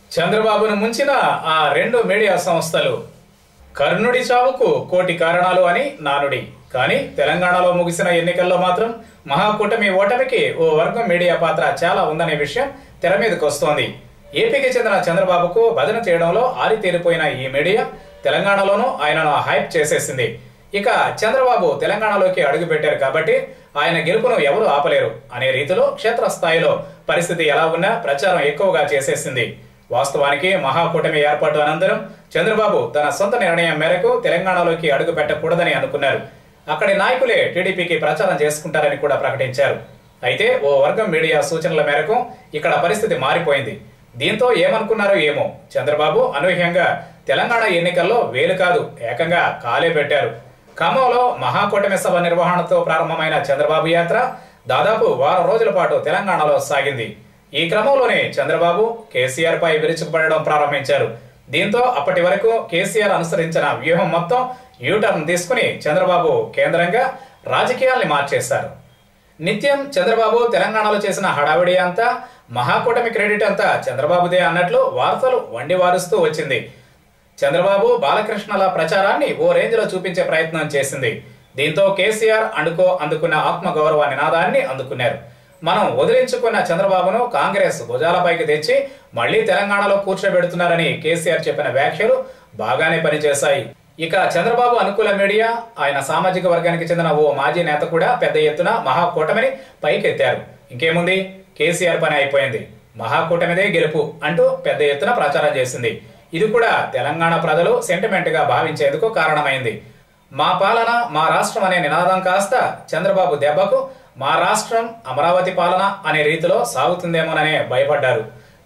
చంద్రబాబును ముంచిన ఆ రెండు మీడియా సంస్థలు కర్ణుడి చావుకు కోటి కారణాలు అని నానుడి కానీ తెలంగాణలో ముగిసిన ఎన్నికల్లో మాత్రం మహాకూటమి ఓటమికి ఓ వర్గం మీడియా పాత్ర చాలా ఉందనే విషయం తెర మీదకి వస్తోంది ఏపీకి చెందిన చంద్రబాబుకు భజన చేయడంలో ఆరితేరిపోయిన ఈ మీడియా తెలంగాణలోనూ ఆయనను హైప్ చేసేసింది ఇక చంద్రబాబు తెలంగాణలోకి అడుగుపెట్టారు కాబట్టి ఆయన గెలుపును ఎవరు ఆపలేరు అనే రీతిలో క్షేత్రస్థాయిలో పరిస్థితి ఎలా ఉన్నా ప్రచారం ఎక్కువగా చేసేసింది వాస్తవానికి మహాకూటమి ఏర్పాటు అనంతరం చంద్రబాబు తన సొంత నిర్ణయం మేరకు తెలంగాణలోకి అడుగు పెట్టకూడదని అనుకున్నారు అక్కడి నాయకులే టీడీపీకి ప్రచారం చేసుకుంటారని కూడా ప్రకటించారు అయితే ఓ వర్గం మీడియా సూచనల మేరకు ఇక్కడ పరిస్థితి మారిపోయింది దీంతో ఏమనుకున్నారో ఏమో చంద్రబాబు అనూహ్యంగా తెలంగాణ ఎన్నికల్లో వేలు కాదు ఏకంగా కాలే పెట్టారు ఖమ్మంలో మహాకూటమి సభ నిర్వహణతో ప్రారంభమైన చంద్రబాబు యాత్ర దాదాపు వారం రోజుల పాటు తెలంగాణలో సాగింది ఈ క్రమంలోనే చంద్రబాబు కేసీఆర్ పై విరుచుకుపడడం ప్రారంభించారు దీంతో అప్పటి వరకు కేసీఆర్ అనుసరించిన వ్యూహం మొత్తం యూటర్న్ తీసుకుని చంద్రబాబు కేంద్రంగా రాజకీయాల్ని మార్చేశారు నిత్యం చంద్రబాబు తెలంగాణలో చేసిన హడావిడి అంతా మహాకూటమి క్రెడిట్ అంతా చంద్రబాబుదే అన్నట్లు వార్తలు వండి వారుస్తూ వచ్చింది చంద్రబాబు బాలకృష్ణల ప్రచారాన్ని ఓ రేంజ్ లో చూపించే ప్రయత్నం చేసింది దీంతో కేసీఆర్ అండుకో అందుకున్న ఆత్మగౌరవ నినాదాన్ని అందుకున్నారు మనం వదిలించుకున్న చంద్రబాబును కాంగ్రెస్ భుజాలపైకి తెచ్చి మళ్లీ తెలంగాణలో కూర్చోబెడుతున్నారని కేసీఆర్ చెప్పిన వ్యాఖ్యలు బాగానే పనిచేశాయి ఇక చంద్రబాబు అనుకూల మీడియా ఆయన సామాజిక వర్గానికి చెందిన ఓ మాజీ నేత కూడా పెద్ద ఎత్తున మహాకూటమిని పైకెత్తారు ఇంకేముంది కేసీఆర్ పని అయిపోయింది మహాకూటమిదే గెలుపు అంటూ పెద్ద ఎత్తున ప్రచారం చేసింది ఇది కూడా తెలంగాణ ప్రజలు సెంటిమెంట్ గా భావించేందుకు కారణమైంది మా పాలన మా రాష్ట్రం అనే నినాదం కాస్త చంద్రబాబు దెబ్బకు మా రాష్ట్రం అమరావతి పాలన అనే రీతిలో సాగుతుందేమోననే భయపడ్డారు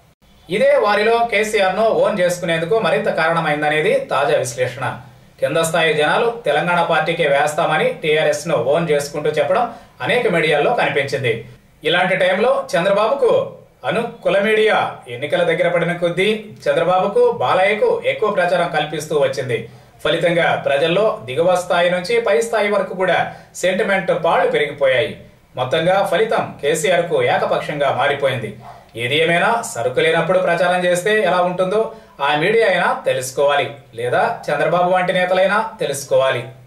ఇదే వారిలో కేసీఆర్ ను ఓన్ చేసుకునేందుకు మరింత కారణమైందనేది తాజా విశ్లేషణ కింద స్థాయి జనాలు తెలంగాణ పార్టీకి వేస్తామని టీఆర్ఎస్ ను ఓన్ చేసుకుంటూ చెప్పడం అనేక మీడియాల్లో కనిపించింది ఇలాంటి టైంలో చంద్రబాబుకు అను కుల మీడియా ఎన్నికల దగ్గర పడిన కొద్దీ చంద్రబాబుకు బాలయ్యకు ఎక్కువ ప్రచారం కల్పిస్తూ వచ్చింది ఫలితంగా ప్రజల్లో దిగువ స్థాయి నుంచి పై స్థాయి వరకు కూడా సెంటిమెంట్ పాళ్లు పెరిగిపోయాయి మొత్తంగా ఫలితం కేసీఆర్ కు ఏకపక్షంగా మారిపోయింది ఏది ఏమైనా సరుకు లేనప్పుడు ప్రచారం చేస్తే ఎలా ఉంటుందో ఆ మీడియా అయినా తెలుసుకోవాలి లేదా చంద్రబాబు వంటి నేతలైనా తెలుసుకోవాలి